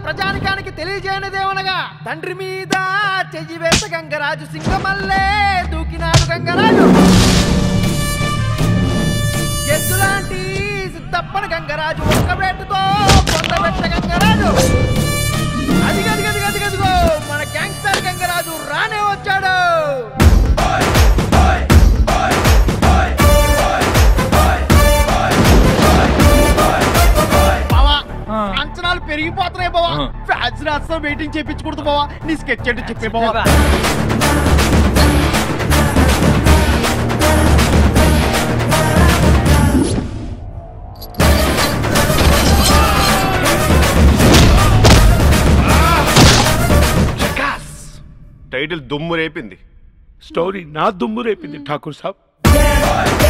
ప్రజానికానికి తెలియజేయనిదేమనగా తండ్రి మీద చెయ్యి వేస గంగరాజు సింగమల్లే దూకినాడు గంగరాజు ఎద్దులాంటి సిద్ధప్పన గంగరాజు ఒక్క వేటుతో పొందబెట్ట గంగరాజు అది గది గది గది గదిగో మన గ్యాంగ్స్టర్ గంగరాజు రానే వచ్చాడు బావా అంచనాలు పెరిగిపోతున్నాయి బావా ఫ్యాన్స్ రాస్తా వెయిటింగ్ చేయించకూడదు బావా నీ స్కెచ్ అంటే చెప్పే బావా టైటిల్ దుమ్ము రేపింది స్టోరీ నా దుమ్ము రేపింది ఠాకూర్ సాబ్